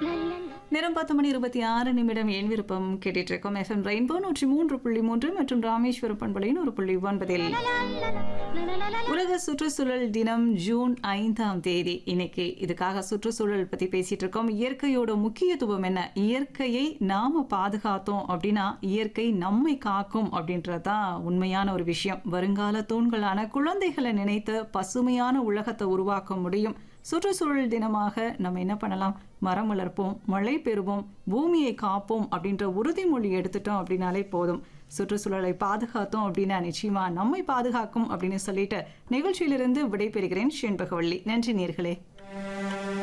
நேரம் பத்து மணி இருபத்தி ஆறு நிமிடம் என் விருப்பம் கேட்டுட்டு இருக்கோம் எஃப்எம் ரெயின்போ நூற்றி மூன்று புள்ளி மூன்று மற்றும் ராமேஸ்வரம் பண்பலையின் ஒரு புள்ளி ஒன்பதில் உலக சுற்றுச்சூழல் தினம் ஜூன் ஐந்தாம் தேதி இன்னைக்கு இதுக்காக சுற்றுச்சூழல் பத்தி பேசிட்டு இருக்கோம் இயற்கையோட முக்கியத்துவம் என்ன இயற்கையை நாம பாதுகாத்தோம் அப்படின்னா இயற்கை நம்மை காக்கும் அப்படின்றதுதான் உண்மையான ஒரு விஷயம் வருங்கால தூண்களான குழந்தைகளை நினைத்து பசுமையான உலகத்தை உருவாக்க முடியும் சுற்றுச்சூழல் தினமாக நம்ம என்ன பண்ணலாம் மரம் வளர்ப்போம் மழை பெறுவோம் பூமியை காப்போம் அப்படின்ற உறுதிமொழி எடுத்துட்டோம் அப்படின்னாலே போதும் சுற்றுச்சூழலை பாதுகாத்தோம் அப்படின்னா நிச்சயமா நம்மை பாதுகாக்கும் அப்படின்னு சொல்லிட்டு நிகழ்ச்சியிலிருந்து விடைபெறுகிறேன் ஷென்பகவள்ளி நன்றி நேர்களே